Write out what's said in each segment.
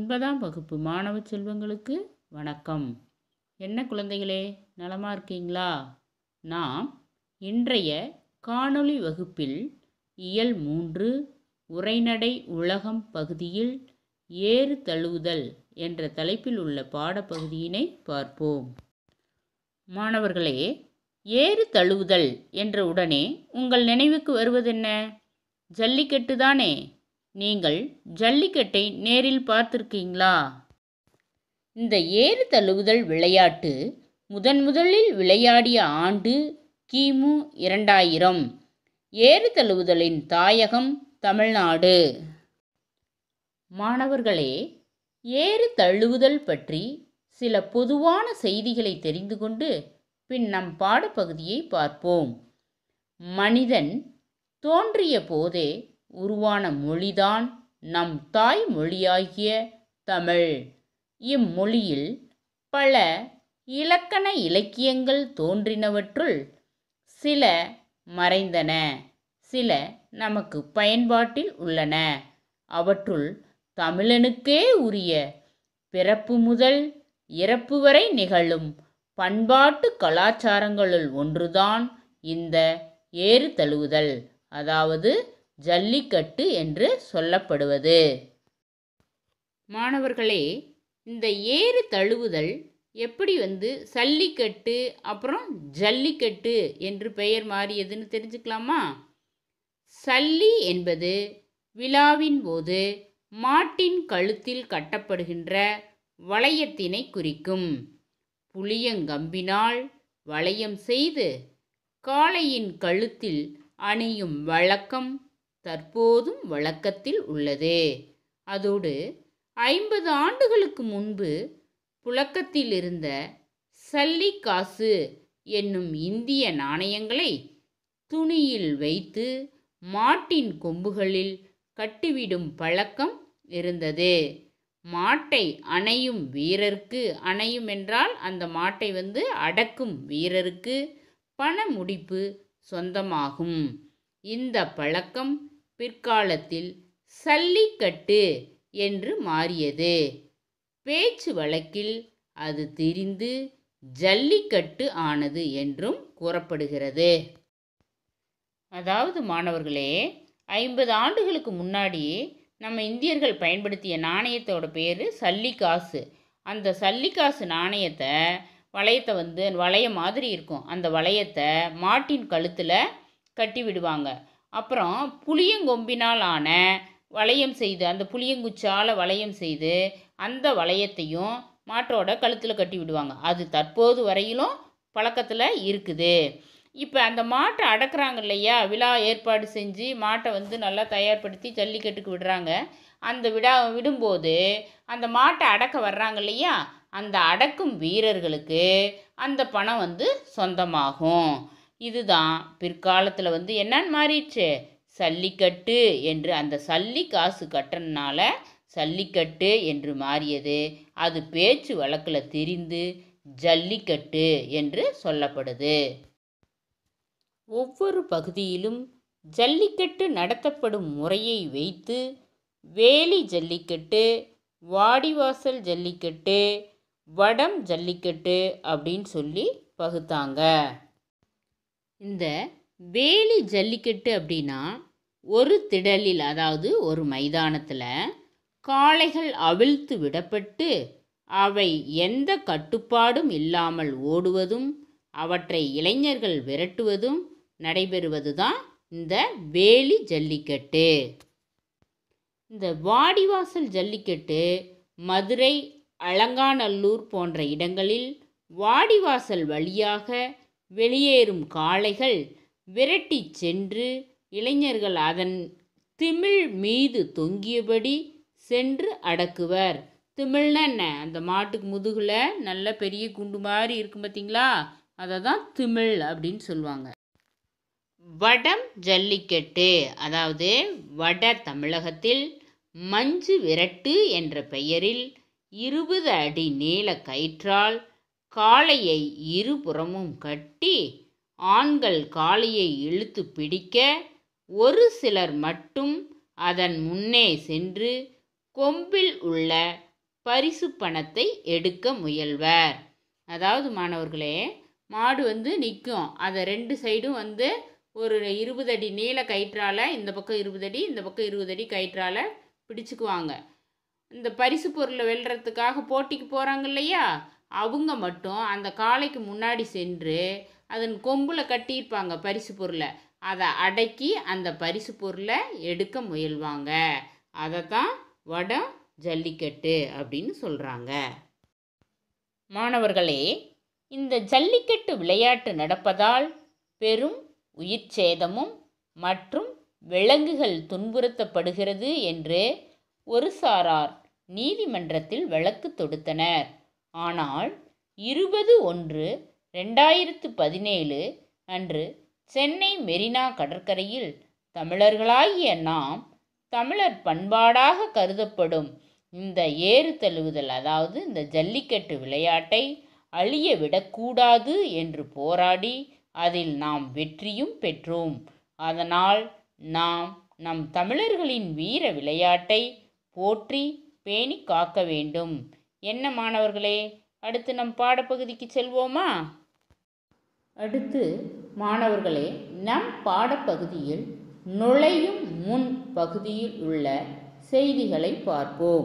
ஒன்பதாம் வகுப்பு மாணவ செல்வங்களுக்கு வணக்கம் என்ன குழந்தைகளே நலமா இருக்கீங்களா நாம் இன்றைய காணொளி வகுப்பில் இயல் மூன்று உரைநடை உலகம் பகுதியில் ஏறு தழுவுதல் என்ற தலைப்பில் உள்ள பாடப்பகுதியினை பார்ப்போம் மாணவர்களே ஏறு தழுவுதல் என்ற உடனே உங்கள் நினைவுக்கு வருவதென்ன ஜல்லிக்கட்டு தானே நீங்கள் ஜல்லிக்கட்டை நேரில் பார்த்திருக்கீங்களா இந்த ஏறு தழுவுதல் விளையாட்டு முதன் முதலில் விளையாடிய ஆண்டு கிமு இரண்டாயிரம் ஏறு தழுவுதலின் தாயகம் தமிழ்நாடு மாணவர்களே ஏறு தழுவுதல் பற்றி சில பொதுவான செய்திகளை தெரிந்து கொண்டு பின் நம் பாடப்பகுதியை பார்ப்போம் மனிதன் தோன்றிய போதே உருவான மொழிதான் நம் தாய் மொழியாகிய தமிழ் இம்மொழியில் பல இலக்கண இலக்கியங்கள் தோன்றினவற்றுள் சில மறைந்தன சில நமக்கு பயன்பாட்டில் உள்ளன அவற்றுள் தமிழனுக்கே உரிய பிறப்பு முதல் இறப்பு வரை நிகழும் பண்பாட்டு கலாச்சாரங்களுள் ஒன்றுதான் இந்த ஏறு தழுவுதல் அதாவது ஜல்லிக்கட்டு என்று சொல்லப்படுவது மாணவர்களே இந்த ஏறு தழுவுதல் எப்படி வந்து சல்லிக்கட்டு அப்புறம் ஜல்லிக்கட்டு என்று பெயர் மாறியதுன்னு தெரிஞ்சுக்கலாமா சல்லி என்பது விழாவின் போது மாட்டின் கழுத்தில் கட்டப்படுகின்ற வளையத்தினை குறிக்கும் புளியங்கம்பினால் வளையம் செய்து காளையின் கழுத்தில் அணியும் வழக்கம் தற்போதும் வழக்கத்தில் உள்ளது அதோடு ஐம்பது ஆண்டுகளுக்கு முன்பு புழக்கத்தில் இருந்த சல்லி காசு என்னும் இந்திய நாணயங்களை துணியில் வைத்து மாட்டின் கொம்புகளில் கட்டிவிடும் பழக்கம் இருந்தது மாட்டை அணையும் வீரருக்கு அணையும் என்றால் அந்த மாட்டை வந்து அடக்கும் வீரருக்கு பண முடிப்பு சொந்தமாகும் இந்த பழக்கம் பிற்காலத்தில் சல்லிக்கட்டு என்று மாறியது பேச்சு வழக்கில் அது திரிந்து ஜல்லிக்கட்டு ஆனது என்றும் கூறப்படுகிறது அதாவது மாணவர்களே ஐம்பது ஆண்டுகளுக்கு முன்னாடி நம்ம இந்தியர்கள் பயன்படுத்திய நாணயத்தோட பேர் சல்லிக்காசு அந்த சல்லிக்காசு நாணயத்தை வளையத்தை வந்து வளையம் மாதிரி இருக்கும் அந்த வளையத்தை மாட்டின் கழுத்தில் கட்டி விடுவாங்க அப்புறம் புளியங்கொம்பினால் ஆன வளையம் செய்து அந்த புளியங்குச்சால் வளையம் செய்து அந்த வளையத்தையும் மாட்டோட கழுத்தில் கட்டி விடுவாங்க அது தற்போது வரையிலும் பழக்கத்தில் இருக்குது இப்போ அந்த மாட்டை அடக்குறாங்க இல்லையா விழா ஏற்பாடு செஞ்சு மாட்டை வந்து நல்லா தயார்படுத்தி ஜல்லிக்கட்டுக்கு விடுறாங்க அந்த விடா விடும்போது அந்த மாட்டை அடக்க வர்றாங்க இல்லையா அந்த அடக்கும் வீரர்களுக்கு அந்த பணம் வந்து சொந்தமாகும் இதுதான் பிற்காலத்தில் வந்து என்னன்னு மாறிடுச்சு சல்லிக்கட்டு என்று அந்த சல்லி காசு கட்டுறதுனால சல்லிக்கட்டு என்று மாறியது அது பேச்சு வழக்கில் திரிந்து ஜல்லிக்கட்டு என்று சொல்லப்படுது ஒவ்வொரு பகுதியிலும் ஜல்லிக்கட்டு நடத்தப்படும் முறையை வைத்து வேலி ஜல்லிக்கட்டு வாடிவாசல் ஜல்லிக்கட்டு வடம் ஜல்லிக்கட்டு அப்படின்னு சொல்லி பகுத்தாங்க இந்த வேலி ஜல்லிக்கட்டு அப்படின்னா ஒரு திடலில் அதாவது ஒரு மைதானத்தில் காளைகள் அவிழ்த்து விடப்பட்டு அவை எந்த கட்டுப்பாடும் இல்லாமல் ஓடுவதும் அவற்றை இளைஞர்கள் விரட்டுவதும் நடைபெறுவது தான் இந்த வேலி ஜல்லிக்கட்டு இந்த வாடிவாசல் ஜல்லிக்கட்டு மதுரை அலங்காநல்லூர் போன்ற இடங்களில் வாடிவாசல் வழியாக வெளியேறும் காளைகள் விரட்டி சென்று இளைஞர்கள் அதன் திமிழ் மீது தொங்கியபடி சென்று அடக்குவர் திமிழ்னா என்ன அந்த மாட்டுக்கு முதுகில் நல்ல பெரிய குண்டு மாதிரி இருக்கும் பார்த்தீங்களா அதை தான் திமிழ் அப்படின்னு சொல்லுவாங்க வடம் ஜல்லிக்கட்டு அதாவது வட தமிழகத்தில் மஞ்சு விரட்டு என்ற பெயரில் இருபது அடி நீள கயிற்றால் காளையை இருபுறமும் கட்டி ஆண்கள் காளையை இழுத்து பிடிக்க ஒரு சிலர் மட்டும் அதன் முன்னே சென்று கொம்பில் உள்ள பரிசு பணத்தை எடுக்க முயல்வர் அதாவது மாணவர்களே மாடு வந்து நிற்கும் அதை ரெண்டு சைடும் வந்து ஒரு இருபது அடி நீள கயிற்றால இந்த பக்கம் இருபது அடி இந்த பக்கம் இருபது அடி கயிற்றால பிடிச்சுக்குவாங்க இந்த பரிசு பொருளை வெல்றதுக்காக போட்டிக்கு போகிறாங்க இல்லையா அவங்க மட்டும் அந்த காளைக்கு முன்னாடி சென்று அதன் கொம்பில் கட்டியிருப்பாங்க பரிசு பொருளை அதை அடக்கி அந்த பரிசு பொருளை எடுக்க முயல்வாங்க அதை தான் வடம் ஜல்லிக்கட்டு அப்படின்னு சொல்கிறாங்க மாணவர்களே இந்த ஜல்லிக்கட்டு விளையாட்டு நடப்பதால் பெரும் உயிர் சேதமும் மற்றும் விலங்குகள் துன்புறுத்தப்படுகிறது என்று ஒரு சாரார் நீதிமன்றத்தில் வழக்கு தொடுத்தனர் ஆனால் இருபது ஒன்று ரெண்டாயிரத்து பதினேழு அன்று சென்னை மெரினா கடற்கரையில் தமிழர்களாகிய நாம் தமிழர் பண்பாடாக கருதப்படும் இந்த ஏறு தழுவுதல் அதாவது இந்த ஜல்லிக்கட்டு விளையாட்டை அழிய விடக்கூடாது என்று போராடி அதில் நாம் வெற்றியும் பெற்றோம் அதனால் நாம் நம் தமிழர்களின் வீர விளையாட்டை போற்றி பேணி காக்க வேண்டும் என்ன மாணவர்களே அடுத்து நம் பாடப்பகுதிக்கு செல்வோமா அடுத்து மாணவர்களே நம் பாடப்பகுதியில் நுழையும் முன் பகுதியில் உள்ள செய்திகளை பார்ப்போம்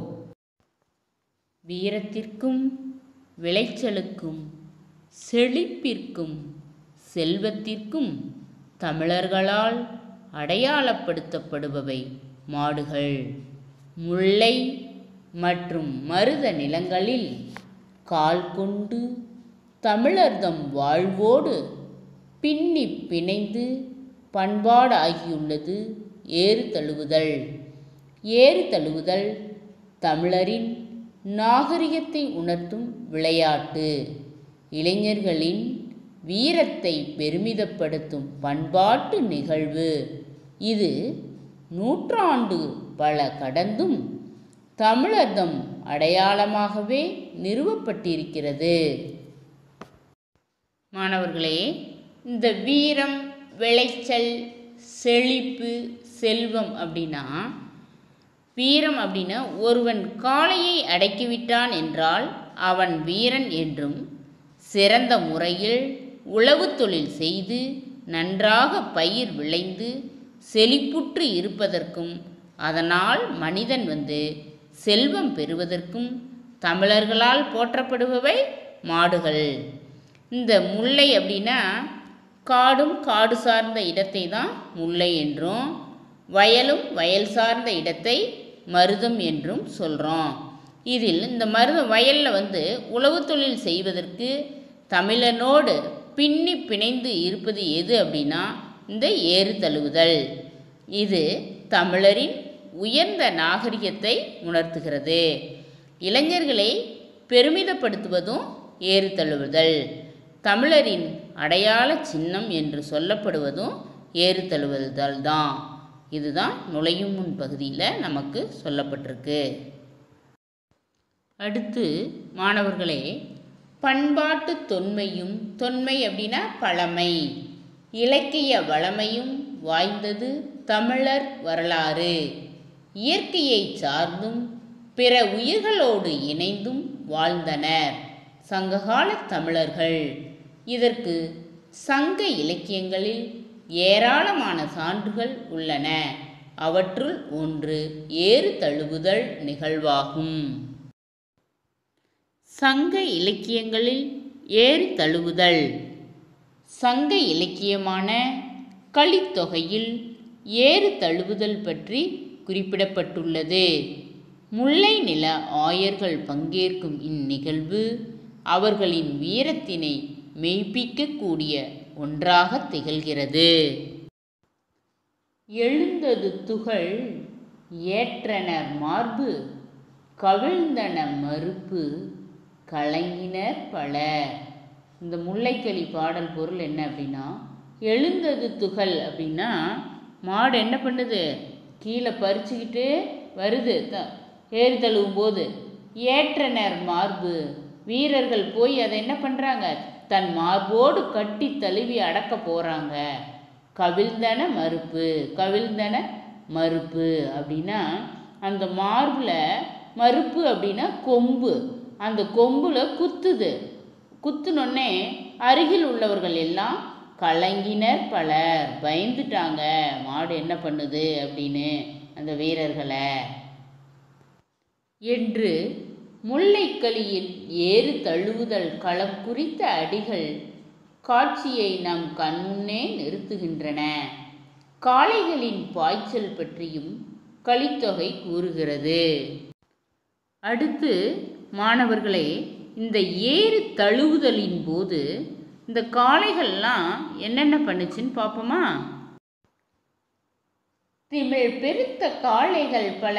வீரத்திற்கும் விளைச்சலுக்கும் செழிப்பிற்கும் செல்வத்திற்கும் தமிழர்களால் அடையாளப்படுத்தப்படுபவை மாடுகள் முல்லை மற்றும் மருத நிலங்களில் கால் கொண்டு தமிழர்தம் வாழ்வோடு பின்னி பிணைந்து பண்பாடு ஆகியுள்ளது ஏறு தழுவுதல் ஏறு தழுவுதல் தமிழரின் நாகரிகத்தை உணர்த்தும் விளையாட்டு இளைஞர்களின் வீரத்தை பெருமிதப்படுத்தும் பண்பாட்டு நிகழ்வு இது நூற்றாண்டு பல கடந்தும் தமிழர்தம் அடையாளமாகவே நிறுவப்பட்டிருக்கிறது மாணவர்களே இந்த வீரம் விளைச்சல் செழிப்பு செல்வம் அப்படின்னா வீரம் அப்படின்னா ஒருவன் காளையை அடக்கிவிட்டான் என்றால் அவன் வீரன் என்றும் சிறந்த முறையில் உழவு தொழில் செய்து நன்றாக பயிர் விளைந்து செழிப்புற்று இருப்பதற்கும் அதனால் மனிதன் வந்து செல்வம் பெறுவதற்கும் தமிழர்களால் போற்றப்படுபவை மாடுகள் இந்த முல்லை அப்படின்னா காடும் காடு சார்ந்த இடத்தை தான் முல்லை என்றும் வயலும் வயல் சார்ந்த இடத்தை மருதம் என்றும் சொல்கிறோம் இதில் இந்த மருதம் வயலில் வந்து உழவு தொழில் செய்வதற்கு தமிழனோடு பின்னி பிணைந்து இருப்பது எது அப்படின்னா இந்த ஏறு தழுவுதல் இது தமிழரின் உயர்ந்த நாகரிகத்தை உணர்த்துகிறது இளைஞர்களை பெருமிதப்படுத்துவதும் ஏறு தழுவுதல் தமிழரின் அடையாள சின்னம் என்று சொல்லப்படுவதும் ஏறு தழுவுதல் தான் இதுதான் நுழையும் முன் பகுதியில் நமக்கு சொல்லப்பட்டிருக்கு அடுத்து மாணவர்களே பண்பாட்டு தொன்மையும் தொன்மை அப்படின்னா பழமை இலக்கிய வளமையும் வாய்ந்தது தமிழர் வரலாறு இயற்கையை சார்ந்தும் பிற உயிர்களோடு இணைந்தும் வாழ்ந்தனர் சங்ககால தமிழர்கள் இதற்கு சங்க இலக்கியங்களில் ஏராளமான சான்றுகள் உள்ளன அவற்றுள் ஒன்று ஏறு தழுவுதல் நிகழ்வாகும் சங்க இலக்கியங்களில் ஏறு தழுவுதல் சங்க இலக்கியமான கலித்தொகையில் ஏறு தழுவுதல் பற்றி குறிப்பிடப்பட்டுள்ளது முல்லை நில ஆயர்கள் பங்கேற்கும் இந்நிகழ்வு அவர்களின் வீரத்தினை மெய்ப்பிக்கக்கூடிய ஒன்றாக திகழ்கிறது எழுந்தது துகள் ஏற்றனர் மார்பு கவிழ்ந்தன மறுப்பு கலங்கினர் பல இந்த முல்லைக்கலி பாடல் பொருள் என்ன அப்படின்னா எழுந்தது துகள் அப்படின்னா மாடு என்ன பண்ணுது கீழே பறிச்சுக்கிட்டு வருது த ஏறி தழுவும் போது ஏற்றனர் மார்பு வீரர்கள் போய் அதை என்ன பண்ணுறாங்க தன் மார்போடு கட்டி தழுவி அடக்க போகிறாங்க கவிழ்ந்தன மறுப்பு கவிழ்ந்தன மறுப்பு அப்படின்னா அந்த மார்பில் மறுப்பு அப்படின்னா கொம்பு அந்த கொம்புல குத்துது குத்துனொன்னே அருகில் உள்ளவர்கள் எல்லாம் கலங்கினர் பலர் பயந்துட்டாங்க மாடு என்ன பண்ணுது அப்படின்னு அந்த வீரர்களை என்று முல்லைக்கலியில் ஏறு தழுவுதல் களம் குறித்த அடிகள் காட்சியை நம் கண்முன்னே நிறுத்துகின்றன காளைகளின் பாய்ச்சல் பற்றியும் கலித்தொகை கூறுகிறது அடுத்து மாணவர்களே இந்த ஏறு தழுவுதலின் போது இந்த காளைகள்லாம் என்னென்ன பண்ணுச்சுன்னு பார்ப்போமா திமிழ் பெருத்த காளைகள் பல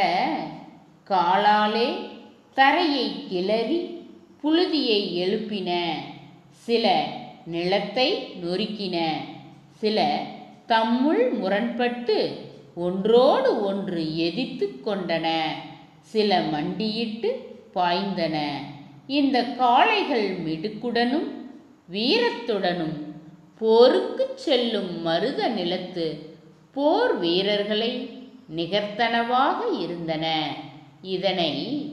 காலாலே தரையை கிளறி புழுதியை எழுப்பின சில நிலத்தை நொறுக்கின சில தம்முள் முரண்பட்டு ஒன்றோடு ஒன்று எதிர்த்து கொண்டன சில மண்டியிட்டு பாய்ந்தன இந்த காளைகள் மிடுக்குடனும் வீரத்துடனும் போருக்குச் செல்லும் மருத நிலத்து போர் வீரர்களை நிகர்த்தனவாக இருந்தன இதனை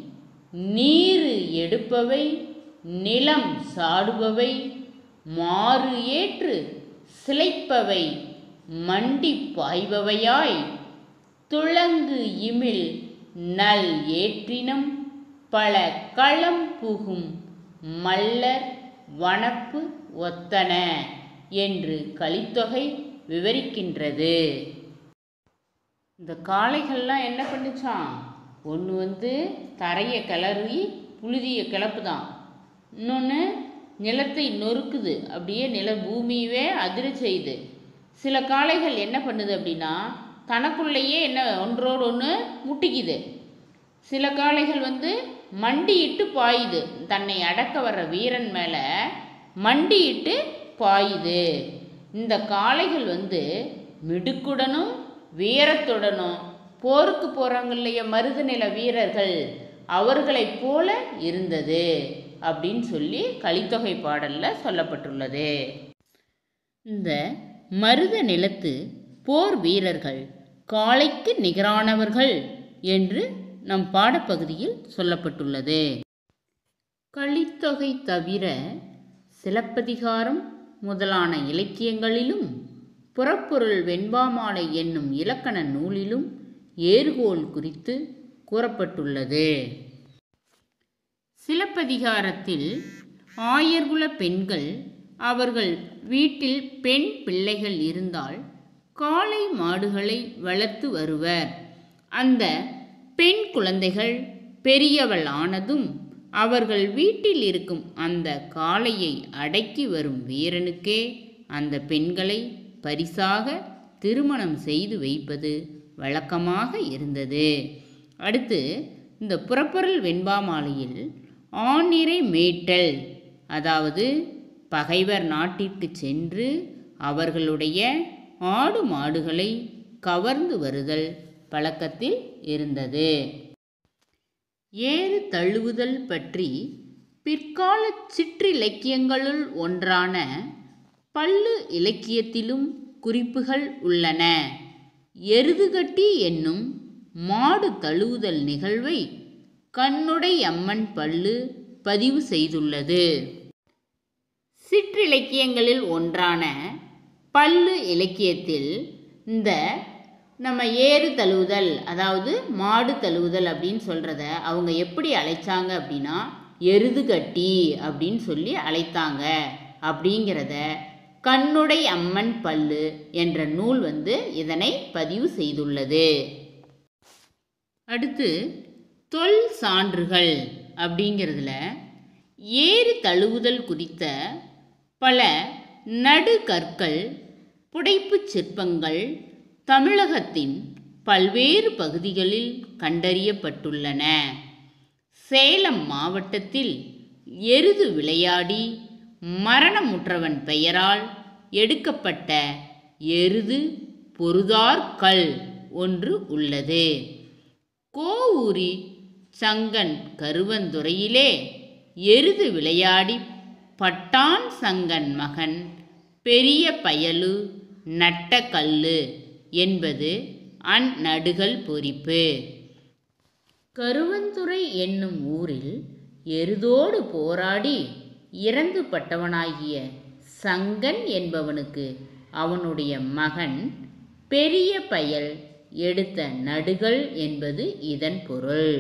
நீரு எடுப்பவை நிலம் சாடுபவை மாறு ஏற்று சிலைப்பவை மண்டி பாய்பவையாய் துளங்கு இமிழ் நல் ஏற்றினம் பல களம் புகும் மல்லர் வனப்பு ஒத்தன என்று கலித்தொகை விவரிக்கின்றது இந்த காளைகள்லாம் என்ன பண்ணுச்சான் ஒன்று வந்து தரையை கிளறி புழுதியை கிளப்புதான் இன்னொன்று நிலத்தை நொறுக்குது அப்படியே நில பூமியவே அதிர செய்யுது சில காளைகள் என்ன பண்ணுது அப்படின்னா தனக்குள்ளேயே என்ன ஒன்றோடு ஒன்று முட்டிக்குது சில காளைகள் வந்து மண்டியிட்டு பாயுது தன்னை அடக்க வர்ற வீரன் மேலே மண்டியிட்டு பாயுது இந்த காளைகள் வந்து மிடுக்குடனும் வீரத்துடனும் போருக்கு போகிறாங்க இல்லையா மருதநில வீரர்கள் அவர்களைப் போல இருந்தது அப்படின்னு சொல்லி கலித்தொகை பாடலில் சொல்லப்பட்டுள்ளது இந்த மருத நிலத்து போர் வீரர்கள் காளைக்கு நிகரானவர்கள் என்று நம் பாடப்பகுதியில் சொல்லப்பட்டுள்ளது கலித்தொகை தவிர சிலப்பதிகாரம் முதலான இலக்கியங்களிலும் புறப்பொருள் வெண்பாமாலை என்னும் இலக்கண நூலிலும் ஏறுகோல் குறித்து கூறப்பட்டுள்ளது சிலப்பதிகாரத்தில் ஆயர்குல பெண்கள் அவர்கள் வீட்டில் பெண் பிள்ளைகள் இருந்தால் காளை மாடுகளை வளர்த்து வருவர் அந்த பெண் குழந்தைகள் பெரியவள் ஆனதும் அவர்கள் வீட்டில் இருக்கும் அந்த காளையை அடக்கி வரும் வீரனுக்கே அந்த பெண்களை பரிசாக திருமணம் செய்து வைப்பது வழக்கமாக இருந்தது அடுத்து இந்த புறப்பொருள் வெண்பாமாலையில் ஆணிரை மேட்டல் அதாவது பகைவர் நாட்டிற்கு சென்று அவர்களுடைய ஆடு மாடுகளை கவர்ந்து வருதல் பழக்கத்தில் இருந்தது ஏறு தழுவுதல் பற்றி பிற்கால சிற்றிலக்கியங்களுள் ஒன்றான பல்லு இலக்கியத்திலும் குறிப்புகள் உள்ளன எருதுகட்டி என்னும் மாடு தழுவுதல் நிகழ்வை கண்ணுடை அம்மன் பல்லு பதிவு செய்துள்ளது சிற்றிலக்கியங்களில் ஒன்றான பல்லு இலக்கியத்தில் இந்த நம்ம ஏறு தழுவுதல் அதாவது மாடு தழுவுதல் அப்படின்னு சொல்கிறத அவங்க எப்படி அழைச்சாங்க அப்படின்னா எருது கட்டி அப்படின்னு சொல்லி அழைத்தாங்க அப்படிங்கிறத கண்ணுடை அம்மன் பல்லு என்ற நூல் வந்து இதனை பதிவு செய்துள்ளது அடுத்து தொல் சான்றுகள் அப்படிங்கிறதுல ஏறு தழுவுதல் குறித்த பல நடுகற்கள் புடைப்புச் சிற்பங்கள் தமிழகத்தின் பல்வேறு பகுதிகளில் கண்டறியப்பட்டுள்ளன சேலம் மாவட்டத்தில் எருது விளையாடி மரணமுற்றவன் பெயரால் எடுக்கப்பட்ட எருது பொருதார் கல் ஒன்று உள்ளது கோவூரி சங்கன் கருவந்துறையிலே எருது விளையாடி பட்டான் சங்கன் மகன் பெரிய பயலு நட்ட கல்லு என்பது அந்நடுகள் பொறிப்பு கருவந்துறை என்னும் ஊரில் எருதோடு போராடி இறந்து பட்டவனாகிய சங்கன் என்பவனுக்கு அவனுடைய மகன் பெரிய பயல் எடுத்த நடுகள் என்பது இதன் பொருள்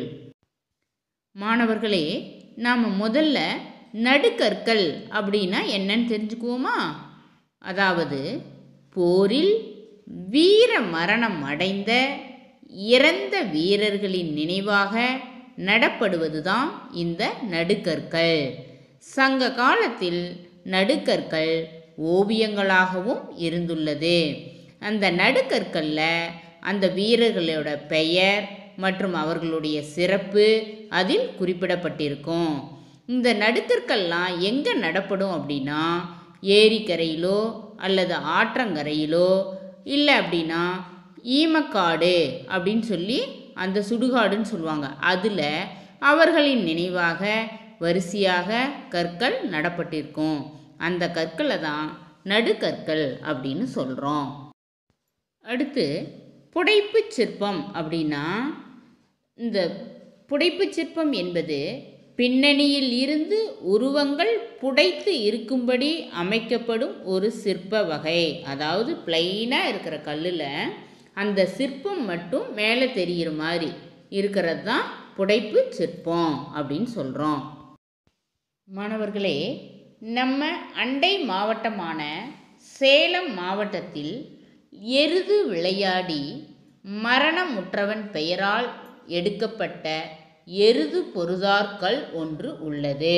மாணவர்களே நாம் முதல்ல நடுக்கற்கள் அப்படின்னா என்னன்னு தெரிஞ்சுக்குவோமா அதாவது போரில் வீர மரணம் அடைந்த இறந்த வீரர்களின் நினைவாக நடப்படுவதுதான் இந்த நடுக்கற்கள் சங்க காலத்தில் நடுக்கற்கள் ஓவியங்களாகவும் இருந்துள்ளது அந்த நடுக்கற்களில் அந்த வீரர்களோட பெயர் மற்றும் அவர்களுடைய சிறப்பு அதில் குறிப்பிடப்பட்டிருக்கும் இந்த நடுக்கற்கள்லாம் எங்கே நடப்படும் அப்படின்னா ஏரிக்கரையிலோ அல்லது ஆற்றங்கரையிலோ இல்லை அப்படின்னா ஈமக்காடு அப்படின்னு சொல்லி அந்த சுடுகாடுன்னு சொல்லுவாங்க அதில் அவர்களின் நினைவாக வரிசையாக கற்கள் நடப்பட்டிருக்கும் அந்த கற்களை தான் நடுக்கற்கள் அப்படின்னு சொல்கிறோம் அடுத்து புடைப்புச் சிற்பம் அப்படின்னா இந்த புடைப்புச் சிற்பம் என்பது பின்னணியில் இருந்து உருவங்கள் புடைத்து இருக்கும்படி அமைக்கப்படும் ஒரு சிற்ப வகை அதாவது பிளைனாக இருக்கிற கல்லில் அந்த சிற்பம் மட்டும் மேலே தெரிகிற மாதிரி இருக்கிறது தான் புடைப்பு சிற்பம் அப்படின்னு சொல்கிறோம் மாணவர்களே நம்ம அண்டை மாவட்டமான சேலம் மாவட்டத்தில் எருது விளையாடி மரணமுற்றவன் பெயரால் எடுக்கப்பட்ட எருது பொருதார்கல் ஒன்று உள்ளது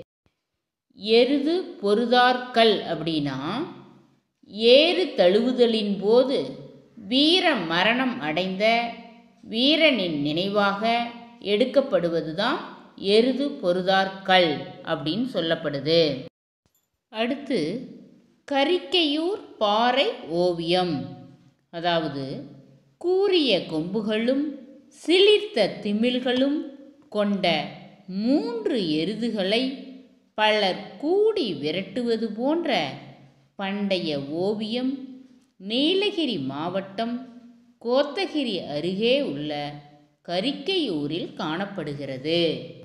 எருது பொருதார்கல் அப்படின்னா ஏறு தழுவுதலின் போது வீர மரணம் அடைந்த வீரனின் நினைவாக எடுக்கப்படுவதுதான் எருது பொருதார்கல் அப்படின்னு சொல்லப்படுது அடுத்து கரிக்கையூர் பாறை ஓவியம் அதாவது கூரிய கொம்புகளும் சிலிர்த்த திமில்களும் கொண்ட மூன்று எருதுகளை பலர் கூடி விரட்டுவது போன்ற பண்டைய ஓவியம் நீலகிரி மாவட்டம் கோத்தகிரி அருகே உள்ள கரிக்கையூரில் காணப்படுகிறது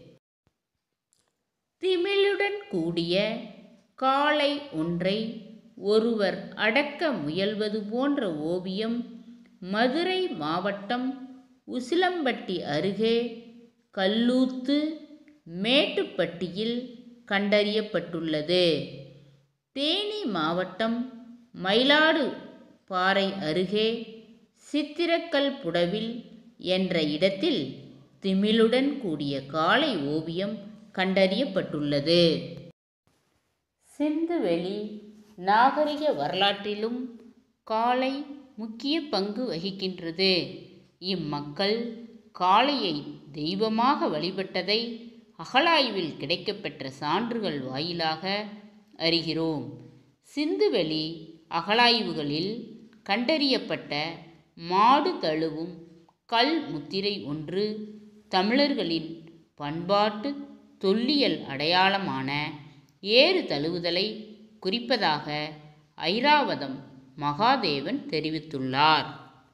திமிழுடன் கூடிய காளை ஒன்றை ஒருவர் அடக்க முயல்வது போன்ற ஓவியம் மதுரை மாவட்டம் உசிலம்பட்டி அருகே கல்லூத்து மேட்டுப்பட்டியில் கண்டறியப்பட்டுள்ளது தேனி மாவட்டம் மயிலாடு பாறை அருகே சித்திரக்கல் புடவில் என்ற இடத்தில் திமிழுடன் கூடிய காளை ஓவியம் கண்டறியப்பட்டுள்ளது சிந்துவெளி நாகரிக வரலாற்றிலும் காளை முக்கிய பங்கு வகிக்கின்றது இம்மக்கள் காளையை தெய்வமாக வழிபட்டதை அகழாய்வில் கிடைக்கப்பெற்ற சான்றுகள் வாயிலாக அறிகிறோம் சிந்துவெளி அகழாய்வுகளில் கண்டறியப்பட்ட மாடு தழுவும் கல் முத்திரை ஒன்று தமிழர்களின் பண்பாட்டு தொல்லியல் அடையாளமான ஏறு தழுவுதலை குறிப்பதாக ஐராவதம் மகாதேவன் தெரிவித்துள்ளார்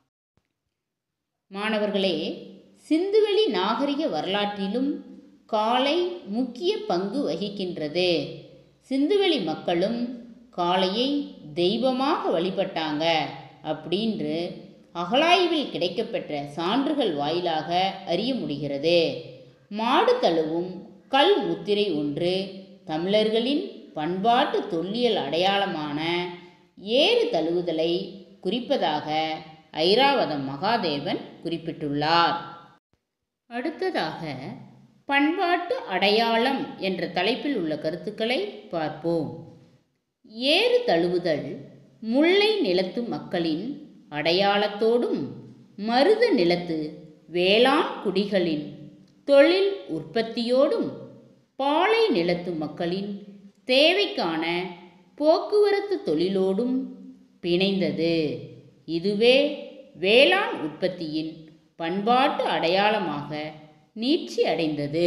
மாணவர்களே சிந்துவெளி நாகரிக வரலாற்றிலும் காளை முக்கிய பங்கு வகிக்கின்றது சிந்துவெளி மக்களும் காளையை தெய்வமாக வழிபட்டாங்க அப்படின்று அகழாய்வில் கிடைக்கப்பெற்ற சான்றுகள் வாயிலாக அறிய முடிகிறது மாடு தழுவும் கல் முத்திரை ஒன்று தமிழர்களின் பண்பாட்டு தொல்லியல் அடையாளமான ஏறு தழுவுதலை குறிப்பதாக ஐராவதம் மகாதேவன் குறிப்பிட்டுள்ளார் அடுத்ததாக பண்பாட்டு அடையாளம் என்ற தலைப்பில் உள்ள கருத்துக்களை பார்ப்போம் ஏறு தழுவுதல் முல்லை நிலத்து மக்களின் அடையாளத்தோடும் மருத நிலத்து வேளாண் குடிகளின் தொழில் உற்பத்தியோடும் பாலை நிலத்து மக்களின் தேவைக்கான போக்குவரத்து தொழிலோடும் பிணைந்தது இதுவே வேளாண் உற்பத்தியின் பண்பாட்டு அடையாளமாக நீட்சி அடைந்தது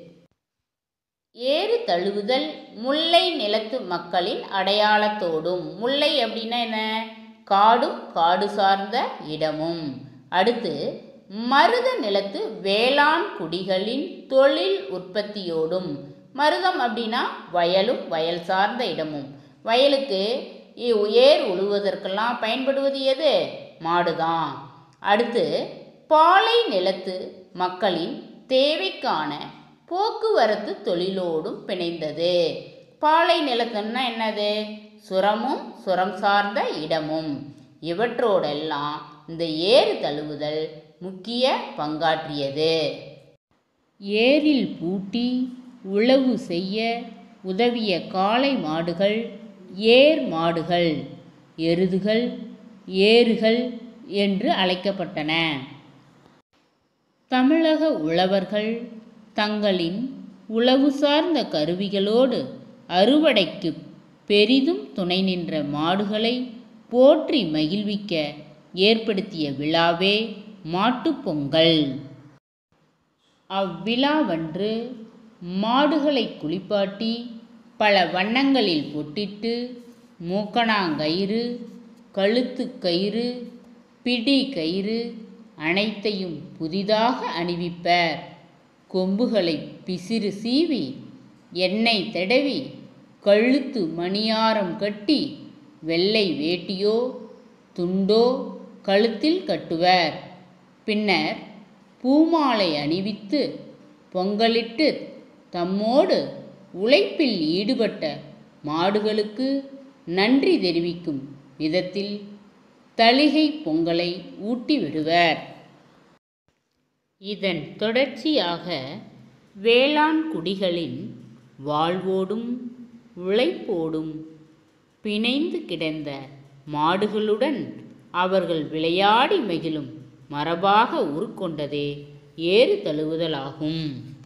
ஏறு தழுவுதல் முல்லை நிலத்து மக்களின் அடையாளத்தோடும் முல்லை அப்படின்னா என்ன காடும் காடு சார்ந்த இடமும் அடுத்து மருத நிலத்து வேளாண் குடிகளின் தொழில் உற்பத்தியோடும் மருதம் அப்படின்னா வயலும் வயல் சார்ந்த இடமும் வயலுக்கு இ- ஏர் உழுவதற்கெல்லாம் பயன்படுவது எது மாடுதான் அடுத்து பாலை நிலத்து மக்களின் தேவைக்கான போக்குவரத்து தொழிலோடும் பிணைந்தது பாலை நிலத்துன்னா என்னது சுரமும் சுரம் சார்ந்த இடமும் இவற்றோடெல்லாம் இந்த ஏறு தழுவுதல் முக்கிய பங்காற்றியது ஏரில் பூட்டி உழவு செய்ய உதவிய காளை மாடுகள் ஏர் மாடுகள் எருதுகள் ஏறுகள் என்று அழைக்கப்பட்டன தமிழக உழவர்கள் தங்களின் உழவு சார்ந்த கருவிகளோடு அறுவடைக்கு பெரிதும் துணை நின்ற மாடுகளை போற்றி மகிழ்விக்க ஏற்படுத்திய விழாவே மாட்டுப் பொங்கல் அவ்விழாவன்று மாடுகளை குளிப்பாட்டி பல வண்ணங்களில் பொட்டிட்டு மூக்கணாங்கயிறு கழுத்து கயிறு பிடி கயிறு அனைத்தையும் புதிதாக அணிவிப்பர் கொம்புகளை பிசிறு சீவி எண்ணெய் தடவி கழுத்து மணியாரம் கட்டி வெள்ளை வேட்டியோ துண்டோ கழுத்தில் கட்டுவர் பின்னர் பூமாலை அணிவித்து பொங்கலிட்டு தம்மோடு உழைப்பில் ஈடுபட்ட மாடுகளுக்கு நன்றி தெரிவிக்கும் விதத்தில் தளிகை பொங்கலை ஊட்டி விடுவர் இதன் தொடர்ச்சியாக வேளாண் குடிகளின் வாழ்வோடும் உழைப்போடும் பிணைந்து கிடந்த மாடுகளுடன் அவர்கள் விளையாடி மகிழும் மரபாக உருக்கொண்டதே ஏறு தழுவுதலாகும்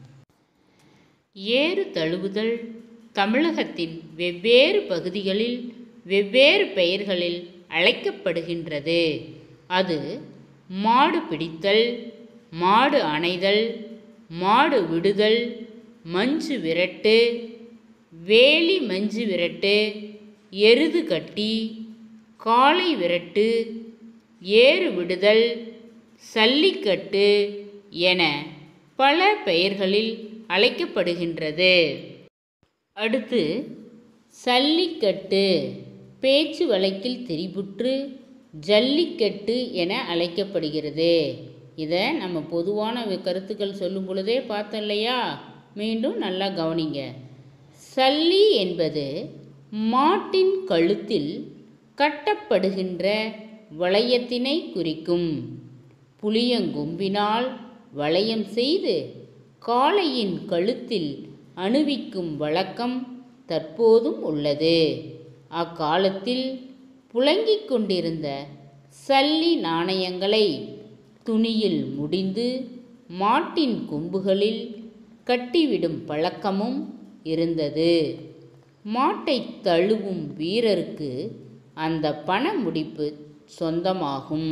ஏறு தழுவுதல் தமிழகத்தின் வெவ்வேறு பகுதிகளில் வெவ்வேறு பெயர்களில் அழைக்கப்படுகின்றது அது மாடு பிடித்தல் மாடு அணைதல் மாடு விடுதல் மஞ்சு விரட்டு வேலி மஞ்சு விரட்டு எருது கட்டி காளை விரட்டு ஏறு விடுதல் சல்லிக்கட்டு என பல பெயர்களில் அழைக்கப்படுகின்றது அடுத்து சல்லிக்கட்டு பேச்சு வழக்கில் திரிபுற்று ஜல்லிக்கட்டு என அழைக்கப்படுகிறது இதை நம்ம பொதுவான வி- கருத்துக்கள் சொல்லும் பொழுதே பார்த்தோம் இல்லையா மீண்டும் நல்லா கவனிங்க சல்லி என்பது மாட்டின் கழுத்தில் கட்டப்படுகின்ற வளையத்தினை குறிக்கும் புளியங்கொம்பினால் வளையம் செய்து காளையின் கழுத்தில் அணிவிக்கும் வழக்கம் தற்போதும் உள்ளது அக்காலத்தில் புழங்கிக் கொண்டிருந்த சல்லி நாணயங்களை துணியில் முடிந்து மாட்டின் கொம்புகளில் கட்டிவிடும் பழக்கமும் இருந்தது மாட்டை தழுவும் வீரருக்கு அந்த பண முடிப்பு சொந்தமாகும்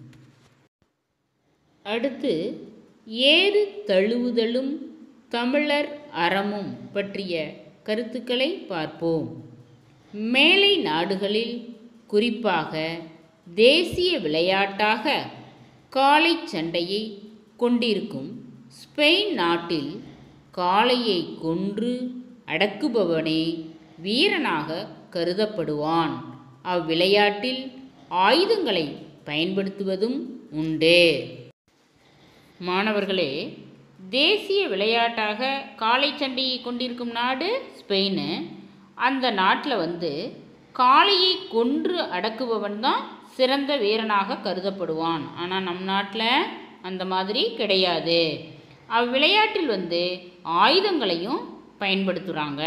அடுத்து ஏறு தழுவுதலும் தமிழர் அறமும் பற்றிய கருத்துக்களை பார்ப்போம் மேலை நாடுகளில் குறிப்பாக தேசிய விளையாட்டாக காளை சண்டையை கொண்டிருக்கும் ஸ்பெயின் நாட்டில் காளையை கொன்று அடக்குபவனே வீரனாக கருதப்படுவான் அவ்விளையாட்டில் ஆயுதங்களை பயன்படுத்துவதும் உண்டு மாணவர்களே தேசிய விளையாட்டாக காளை சண்டையை கொண்டிருக்கும் நாடு ஸ்பெயின் அந்த நாட்டில் வந்து காளையை கொன்று அடக்குபவன் தான் சிறந்த வீரனாக கருதப்படுவான் ஆனால் நம் நாட்டில் அந்த மாதிரி கிடையாது அவ்விளையாட்டில் வந்து ஆயுதங்களையும் பயன்படுத்துகிறாங்க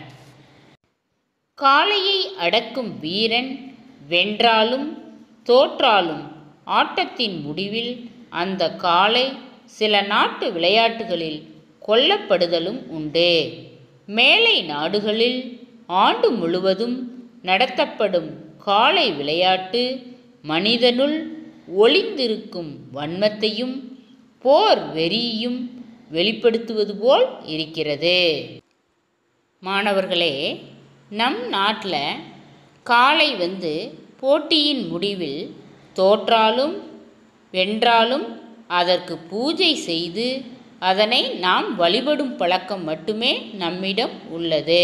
காளையை அடக்கும் வீரன் வென்றாலும் தோற்றாலும் ஆட்டத்தின் முடிவில் அந்த காளை சில நாட்டு விளையாட்டுகளில் கொல்லப்படுதலும் உண்டு மேலை நாடுகளில் ஆண்டு முழுவதும் நடத்தப்படும் காளை விளையாட்டு மனிதனுள் ஒளிந்திருக்கும் வன்மத்தையும் போர் வெறியையும் வெளிப்படுத்துவது போல் இருக்கிறது மாணவர்களே நம் நாட்டில் காளை வந்து போட்டியின் முடிவில் தோற்றாலும் வென்றாலும் அதற்கு பூஜை செய்து அதனை நாம் வழிபடும் பழக்கம் மட்டுமே நம்மிடம் உள்ளது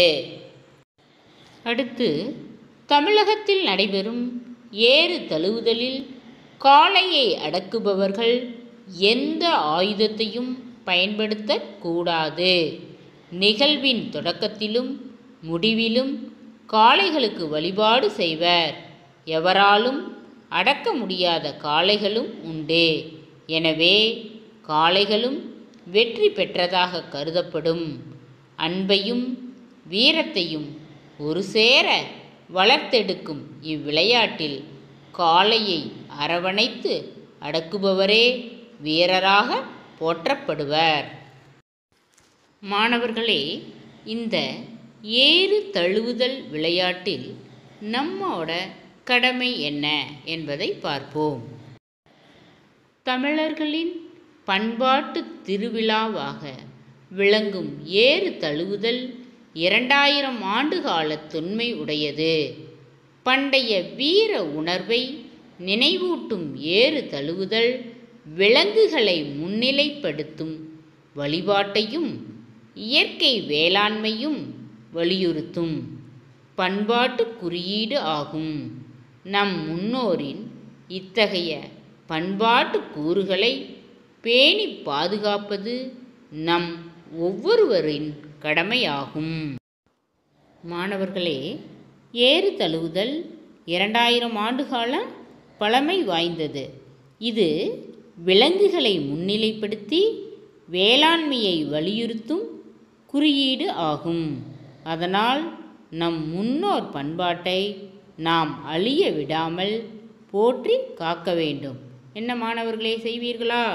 அடுத்து தமிழகத்தில் நடைபெறும் ஏறு தழுவுதலில் காளையை அடக்குபவர்கள் எந்த ஆயுதத்தையும் பயன்படுத்தக்கூடாது நிகழ்வின் தொடக்கத்திலும் முடிவிலும் காளைகளுக்கு வழிபாடு செய்வர் எவராலும் அடக்க முடியாத காளைகளும் உண்டு எனவே காளைகளும் வெற்றி பெற்றதாக கருதப்படும் அன்பையும் வீரத்தையும் ஒரு சேர வளர்த்தெடுக்கும் இவ்விளையாட்டில் காளையை அரவணைத்து அடக்குபவரே வீரராக போற்றப்படுவர் மாணவர்களே இந்த ஏறு தழுவுதல் விளையாட்டில் நம்மோட கடமை என்ன என்பதை பார்ப்போம் தமிழர்களின் பண்பாட்டு திருவிழாவாக விளங்கும் ஏறு தழுவுதல் இரண்டாயிரம் ஆண்டுகால தொன்மை உடையது பண்டைய வீர உணர்வை நினைவூட்டும் ஏறு தழுவுதல் விலங்குகளை முன்னிலைப்படுத்தும் வழிபாட்டையும் இயற்கை வேளாண்மையும் வலியுறுத்தும் பண்பாட்டு குறியீடு ஆகும் நம் முன்னோரின் இத்தகைய பண்பாட்டு கூறுகளை பேணி பாதுகாப்பது நம் ஒவ்வொருவரின் கடமையாகும் மாணவர்களே ஏறு தழுவுதல் இரண்டாயிரம் ஆண்டுகால பழமை வாய்ந்தது இது விலங்குகளை முன்னிலைப்படுத்தி வேளாண்மையை வலியுறுத்தும் குறியீடு ஆகும் அதனால் நம் முன்னோர் பண்பாட்டை நாம் அழிய விடாமல் போற்றி காக்க வேண்டும் என்ன மாணவர்களே செய்வீர்களா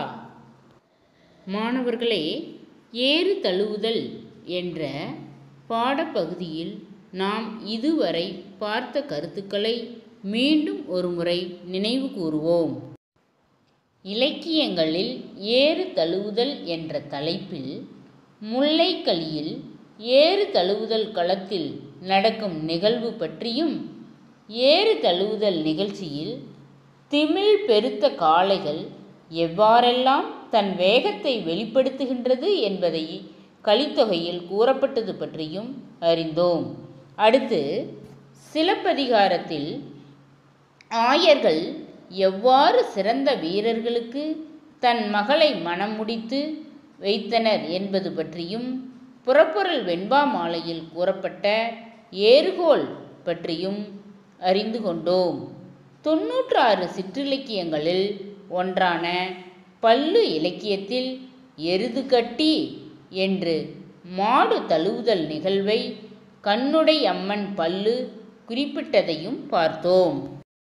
மாணவர்களே ஏறு தழுவுதல் என்ற பாடப்பகுதியில் நாம் இதுவரை பார்த்த கருத்துக்களை மீண்டும் ஒருமுறை நினைவு கூறுவோம் இலக்கியங்களில் ஏறு தழுவுதல் என்ற தலைப்பில் முல்லைக்கலியில் ஏறு தழுவுதல் களத்தில் நடக்கும் நிகழ்வு பற்றியும் ஏறு தழுவுதல் நிகழ்ச்சியில் திமிழ் பெருத்த காளைகள் எவ்வாறெல்லாம் தன் வேகத்தை வெளிப்படுத்துகின்றது என்பதை கலித்தொகையில் கூறப்பட்டது பற்றியும் அறிந்தோம் அடுத்து சிலப்பதிகாரத்தில் ஆயர்கள் எவ்வாறு சிறந்த வீரர்களுக்கு தன் மகளை மனம் முடித்து வைத்தனர் என்பது பற்றியும் புறப்பொருள் வெண்பா மாலையில் கூறப்பட்ட ஏறுகோல் பற்றியும் அறிந்து கொண்டோம் தொன்னூற்றாறு சிற்றிலக்கியங்களில் ஒன்றான பல்லு இலக்கியத்தில் எருது கட்டி என்று மாடு தழுவுதல் நிகழ்வை கண்ணுடை அம்மன் பல்லு குறிப்பிட்டதையும் பார்த்தோம்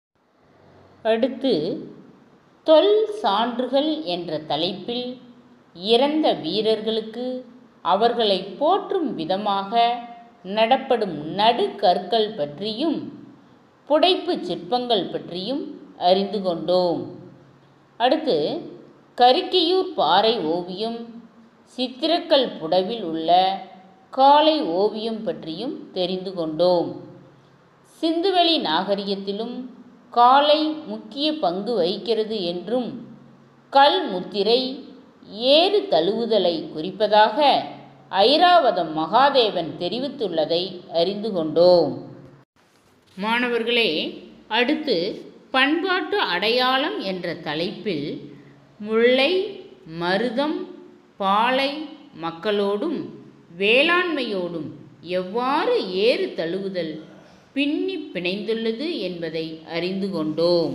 அடுத்து தொல் சான்றுகள் என்ற தலைப்பில் இறந்த வீரர்களுக்கு அவர்களை போற்றும் விதமாக நடப்படும் நடுகற்கள் பற்றியும் புடைப்பு சிற்பங்கள் பற்றியும் அறிந்து கொண்டோம் அடுத்து கருக்கியூர் பாறை ஓவியம் சித்திரக்கல் புடவில் உள்ள காளை ஓவியம் பற்றியும் தெரிந்து கொண்டோம் சிந்துவெளி நாகரிகத்திலும் காளை முக்கிய பங்கு வகிக்கிறது என்றும் கல் முத்திரை ஏறு தழுவுதலை குறிப்பதாக ஐராவதம் மகாதேவன் தெரிவித்துள்ளதை அறிந்து கொண்டோம் மாணவர்களே அடுத்து பண்பாட்டு அடையாளம் என்ற தலைப்பில் முல்லை மருதம் பாலை மக்களோடும் வேளாண்மையோடும் எவ்வாறு ஏறு தழுவுதல் பின்னி பிணைந்துள்ளது என்பதை அறிந்து கொண்டோம்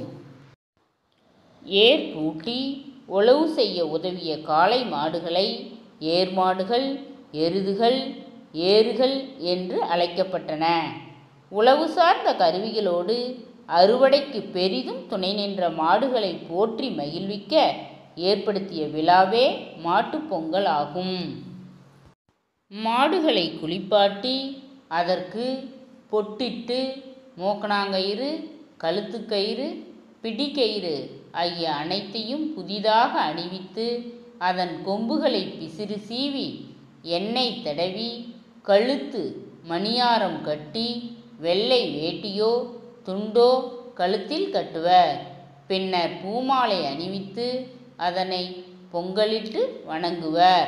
ஏர் பூட்டி உழவு செய்ய உதவிய காளை மாடுகளை ஏர் மாடுகள் எருதுகள் ஏறுகள் என்று அழைக்கப்பட்டன உழவு சார்ந்த கருவிகளோடு அறுவடைக்கு பெரிதும் துணை நின்ற மாடுகளை போற்றி மகிழ்விக்க ஏற்படுத்திய விழாவே மாட்டுப் பொங்கல் ஆகும் மாடுகளை குளிப்பாட்டி அதற்கு பொட்டிட்டு மூக்கணாங்கயிறு கழுத்துக்கயிறு பிடிக்கயிறு ஆகிய அனைத்தையும் புதிதாக அணிவித்து அதன் கொம்புகளை பிசிறு சீவி எண்ணெய் தடவி கழுத்து மணியாரம் கட்டி வெள்ளை வேட்டியோ துண்டோ கழுத்தில் கட்டுவர் பின்னர் பூமாலை அணிவித்து அதனை பொங்கலிட்டு வணங்குவர்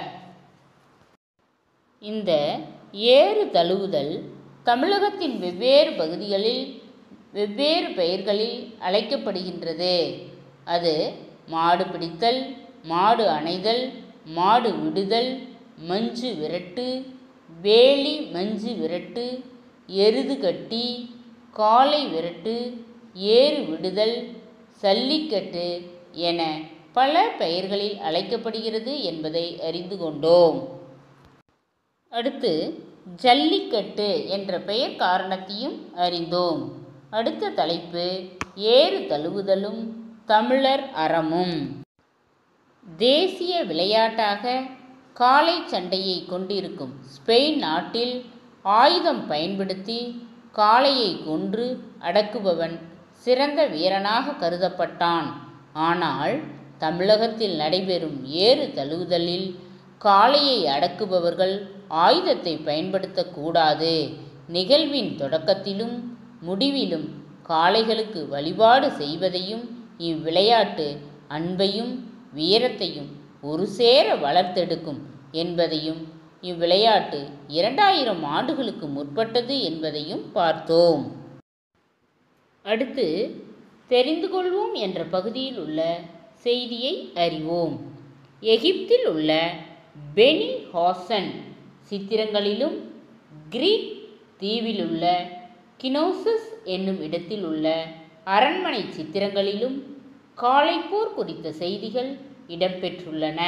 இந்த ஏறு தழுவுதல் தமிழகத்தின் வெவ்வேறு பகுதிகளில் வெவ்வேறு பெயர்களில் அழைக்கப்படுகின்றது அது மாடு பிடித்தல் மாடு அணைதல் மாடு விடுதல் மஞ்சு விரட்டு வேலி மஞ்சு விரட்டு எருது கட்டி காளை விரட்டு ஏறு விடுதல் சல்லிக்கட்டு என பல பெயர்களில் அழைக்கப்படுகிறது என்பதை அறிந்து கொண்டோம் அடுத்து ஜல்லிக்கட்டு என்ற பெயர் காரணத்தையும் அறிந்தோம் அடுத்த தலைப்பு ஏறு தழுவுதலும் தமிழர் அறமும் தேசிய விளையாட்டாக காளை சண்டையை கொண்டிருக்கும் ஸ்பெயின் நாட்டில் ஆயுதம் பயன்படுத்தி காளையை கொன்று அடக்குபவன் சிறந்த வீரனாக கருதப்பட்டான் ஆனால் தமிழகத்தில் நடைபெறும் ஏறு தழுவுதலில் காளையை அடக்குபவர்கள் ஆயுதத்தை பயன்படுத்தக்கூடாது நிகழ்வின் தொடக்கத்திலும் முடிவிலும் காளைகளுக்கு வழிபாடு செய்வதையும் இவ்விளையாட்டு அன்பையும் வீரத்தையும் ஒரு சேர வளர்த்தெடுக்கும் என்பதையும் இவ்விளையாட்டு இரண்டாயிரம் ஆண்டுகளுக்கு முற்பட்டது என்பதையும் பார்த்தோம் அடுத்து தெரிந்து கொள்வோம் என்ற பகுதியில் உள்ள செய்தியை அறிவோம் எகிப்தில் உள்ள பெனி ஹாசன் சித்திரங்களிலும் கிரீக் தீவிலுள்ள கினோசஸ் என்னும் இடத்தில் உள்ள அரண்மனை சித்திரங்களிலும் காளைப்போர் குறித்த செய்திகள் இடம்பெற்றுள்ளன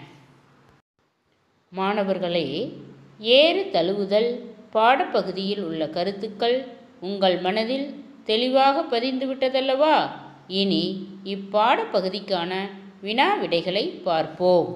மாணவர்களே ஏறு தழுவுதல் பாடப்பகுதியில் உள்ள கருத்துக்கள் உங்கள் மனதில் தெளிவாக பதிந்துவிட்டதல்லவா இனி இப்பாடப்பகுதிக்கான வினா விடைகளை பார்ப்போம்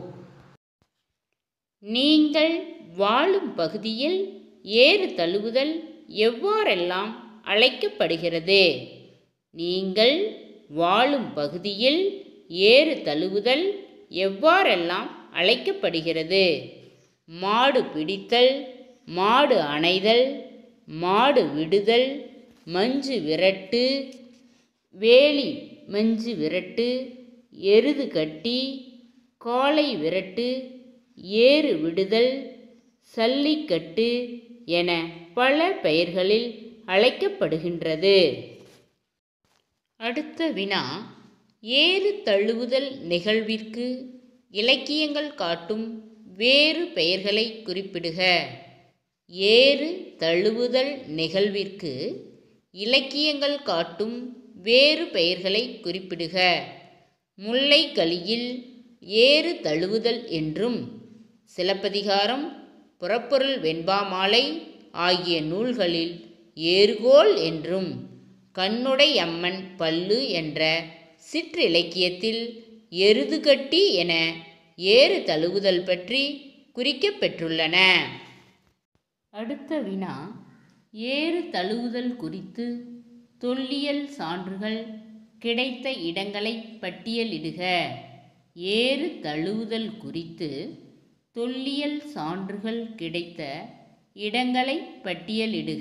நீங்கள் வாழும் பகுதியில் ஏறு தழுவுதல் எவ்வாறெல்லாம் அழைக்கப்படுகிறது நீங்கள் வாழும் பகுதியில் ஏறு தழுவுதல் எவ்வாறெல்லாம் அழைக்கப்படுகிறது மாடு பிடித்தல் மாடு அணைதல் மாடு விடுதல் மஞ்சு விரட்டு வேலி மஞ்சு விரட்டு எருது கட்டி காளை விரட்டு ஏறு விடுதல் சல்லிக்கட்டு என பல பெயர்களில் அழைக்கப்படுகின்றது அடுத்த வினா ஏறு தழுவுதல் நிகழ்விற்கு இலக்கியங்கள் காட்டும் வேறு பெயர்களை குறிப்பிடுக ஏறு தழுவுதல் நிகழ்விற்கு இலக்கியங்கள் காட்டும் வேறு பெயர்களை குறிப்பிடுக முல்லைக்கலியில் ஏறு தழுவுதல் என்றும் சிலப்பதிகாரம் புறப்பொருள் வெண்பாமாலை ஆகிய நூல்களில் ஏறுகோல் என்றும் கண்ணுடை அம்மன் பல்லு என்ற சிற்றிலக்கியத்தில் எருதுகட்டி என ஏறு தழுவுதல் பற்றி குறிக்கப்பெற்றுள்ளன அடுத்த வினா ஏறு தழுவுதல் குறித்து தொல்லியல் சான்றுகள் கிடைத்த இடங்களை பட்டியலிடுக ஏறு தழுவுதல் குறித்து தொல்லியல் சான்றுகள் கிடைத்த இடங்களை பட்டியலிடுக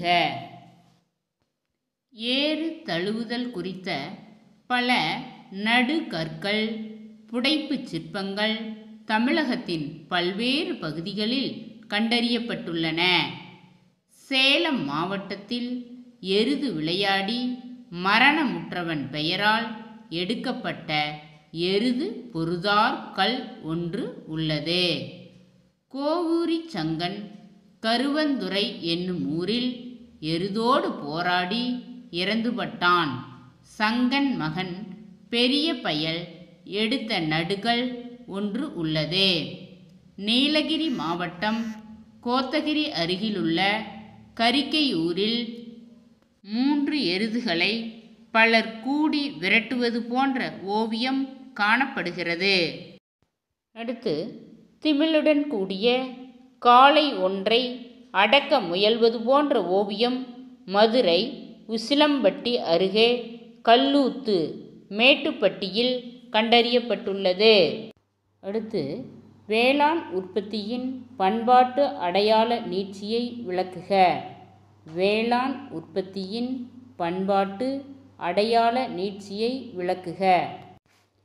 ஏறு தழுவுதல் குறித்த பல நடுகற்கள் புடைப்புச் சிற்பங்கள் தமிழகத்தின் பல்வேறு பகுதிகளில் கண்டறியப்பட்டுள்ளன சேலம் மாவட்டத்தில் எருது விளையாடி மரணமுற்றவன் பெயரால் எடுக்கப்பட்ட எருது பொருதார் கல் ஒன்று உள்ளது கோவூரி சங்கன் கருவந்துறை என்னும் ஊரில் எருதோடு போராடி இறந்துபட்டான் சங்கன் மகன் பெரிய பயல் எடுத்த நடுகள் ஒன்று உள்ளது நீலகிரி மாவட்டம் கோத்தகிரி அருகிலுள்ள கரிக்கையூரில் மூன்று எருதுகளை பலர் கூடி விரட்டுவது போன்ற ஓவியம் காணப்படுகிறது அடுத்து திமிழுடன் கூடிய காளை ஒன்றை அடக்க முயல்வது போன்ற ஓவியம் மதுரை உசிலம்பட்டி அருகே கல்லூத்து மேட்டுப்பட்டியில் கண்டறியப்பட்டுள்ளது அடுத்து வேளாண் உற்பத்தியின் பண்பாட்டு அடையாள நீட்சியை விளக்குக வேளாண் உற்பத்தியின் பண்பாட்டு அடையாள நீட்சியை விளக்குக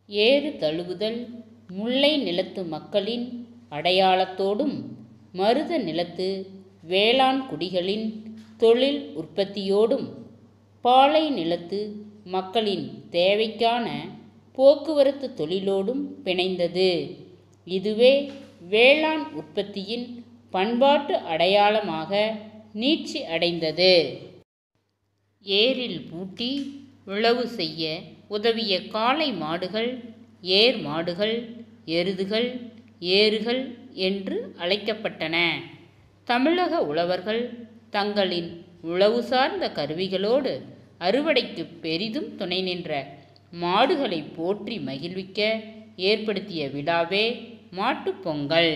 ஏறு தழுவுதல் முல்லை நிலத்து மக்களின் அடையாளத்தோடும் மருத நிலத்து வேளாண் குடிகளின் தொழில் உற்பத்தியோடும் பாலை நிலத்து மக்களின் தேவைக்கான போக்குவரத்து தொழிலோடும் பிணைந்தது இதுவே வேளாண் உற்பத்தியின் பண்பாட்டு அடையாளமாக நீட்சி அடைந்தது ஏரில் பூட்டி உழவு செய்ய உதவிய காளை மாடுகள் ஏர் மாடுகள் எருதுகள் ஏறுகள் என்று அழைக்கப்பட்டன தமிழக உழவர்கள் தங்களின் உழவு சார்ந்த கருவிகளோடு அறுவடைக்கு பெரிதும் துணை நின்ற மாடுகளை போற்றி மகிழ்விக்க ஏற்படுத்திய விழாவே மாட்டுப் பொங்கல்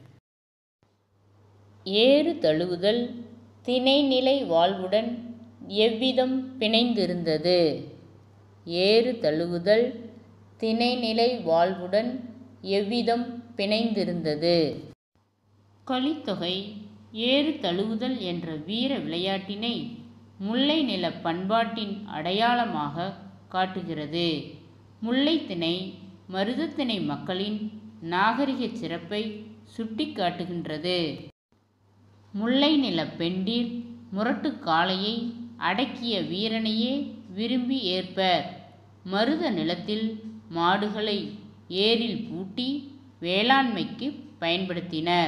ஏறு தழுவுதல் திணைநிலை வாழ்வுடன் எவ்விதம் பிணைந்திருந்தது ஏறு தழுவுதல் திணைநிலை வாழ்வுடன் எவ்விதம் பிணைந்திருந்தது கலித்தொகை ஏறு தழுவுதல் என்ற வீர விளையாட்டினை முல்லை நில பண்பாட்டின் அடையாளமாக காட்டுகிறது முல்லைத்திணை மருதத்திணை மக்களின் நாகரிக சிறப்பை சுட்டிக்காட்டுகின்றது முல்லை நில பெண்டீர் முரட்டு காளையை அடக்கிய வீரனையே விரும்பி ஏற்பர் மருத நிலத்தில் மாடுகளை ஏரில் பூட்டி வேளாண்மைக்கு பயன்படுத்தினர்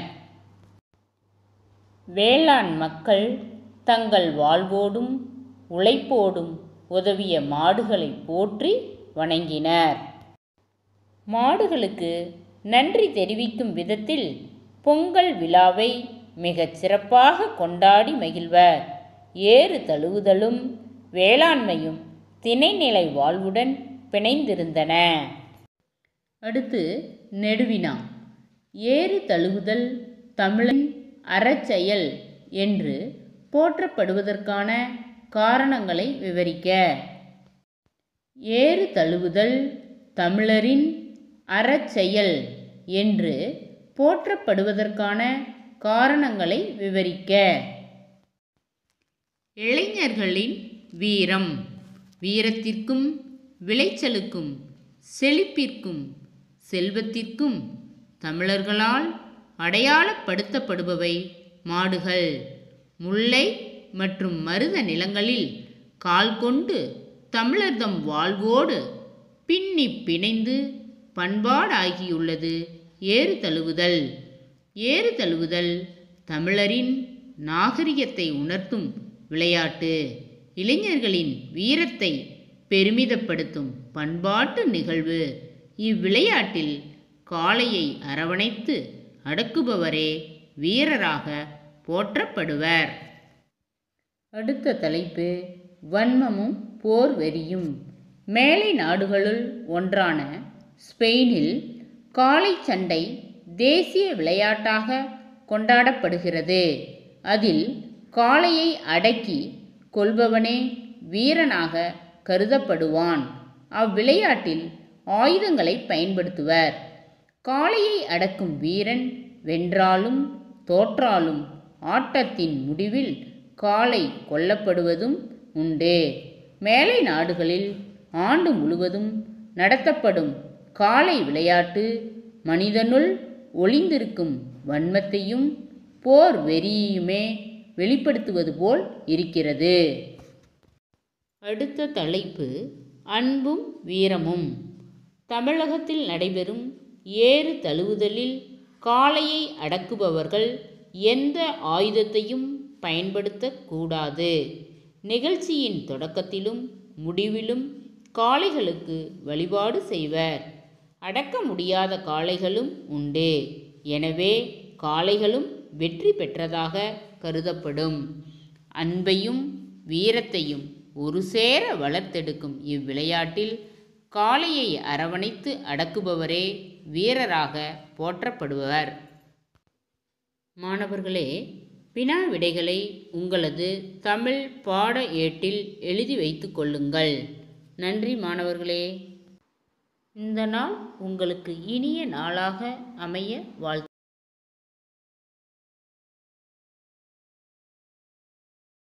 வேளாண் மக்கள் தங்கள் வாழ்வோடும் உழைப்போடும் உதவிய மாடுகளை போற்றி வணங்கினர் மாடுகளுக்கு நன்றி தெரிவிக்கும் விதத்தில் பொங்கல் விழாவை மிகச் சிறப்பாக கொண்டாடி மகிழ்வர் ஏறு தழுவுதலும் வேளாண்மையும் திணைநிலை வாழ்வுடன் பிணைந்திருந்தன அடுத்து நெடுவினா ஏறு தழுவுதல் தமிழின் அறச்செயல் என்று போற்றப்படுவதற்கான காரணங்களை விவரிக்க ஏறு தழுவுதல் தமிழரின் அறச்செயல் என்று போற்றப்படுவதற்கான காரணங்களை விவரிக்க இளைஞர்களின் வீரம் வீரத்திற்கும் விளைச்சலுக்கும் செழிப்பிற்கும் செல்வத்திற்கும் தமிழர்களால் அடையாளப்படுத்தப்படுபவை மாடுகள் முல்லை மற்றும் மருத நிலங்களில் கால் கொண்டு தமிழர்தம் வாழ்வோடு பின்னி பிணைந்து பண்பாடாகியுள்ளது ஏறு தழுவுதல் ஏறு தழுவுதல் தமிழரின் நாகரிகத்தை உணர்த்தும் விளையாட்டு இளைஞர்களின் வீரத்தை பெருமிதப்படுத்தும் பண்பாட்டு நிகழ்வு இவ்விளையாட்டில் காளையை அரவணைத்து அடக்குபவரே வீரராக போற்றப்படுவர் அடுத்த தலைப்பு வன்மமும் போர் வெறியும் மேலை நாடுகளுள் ஒன்றான ஸ்பெயினில் காளை சண்டை தேசிய விளையாட்டாக கொண்டாடப்படுகிறது அதில் காளையை அடக்கி கொள்பவனே வீரனாக கருதப்படுவான் அவ்விளையாட்டில் ஆயுதங்களை பயன்படுத்துவர் காளையை அடக்கும் வீரன் வென்றாலும் தோற்றாலும் ஆட்டத்தின் முடிவில் காளை கொல்லப்படுவதும் உண்டு மேலை நாடுகளில் ஆண்டு முழுவதும் நடத்தப்படும் காளை விளையாட்டு மனிதனுள் ஒளிந்திருக்கும் வன்மத்தையும் போர் வெறியுமே வெளிப்படுத்துவது போல் இருக்கிறது அடுத்த தலைப்பு அன்பும் வீரமும் தமிழகத்தில் நடைபெறும் ஏறு தழுவுதலில் காளையை அடக்குபவர்கள் எந்த ஆயுதத்தையும் பயன்படுத்தக்கூடாது நிகழ்ச்சியின் தொடக்கத்திலும் முடிவிலும் காளைகளுக்கு வழிபாடு செய்வர் அடக்க முடியாத காளைகளும் உண்டு எனவே காளைகளும் வெற்றி பெற்றதாக கருதப்படும் அன்பையும் வீரத்தையும் ஒரு சேர வளர்த்தெடுக்கும் இவ்விளையாட்டில் காளையை அரவணைத்து அடக்குபவரே வீரராக போற்றப்படுபவர் மாணவர்களே வினா விடைகளை உங்களது தமிழ் பாட ஏட்டில் எழுதி வைத்து கொள்ளுங்கள் நன்றி மாணவர்களே இந்த நாள் உங்களுக்கு இனிய நாளாக அமைய வாழ்த்து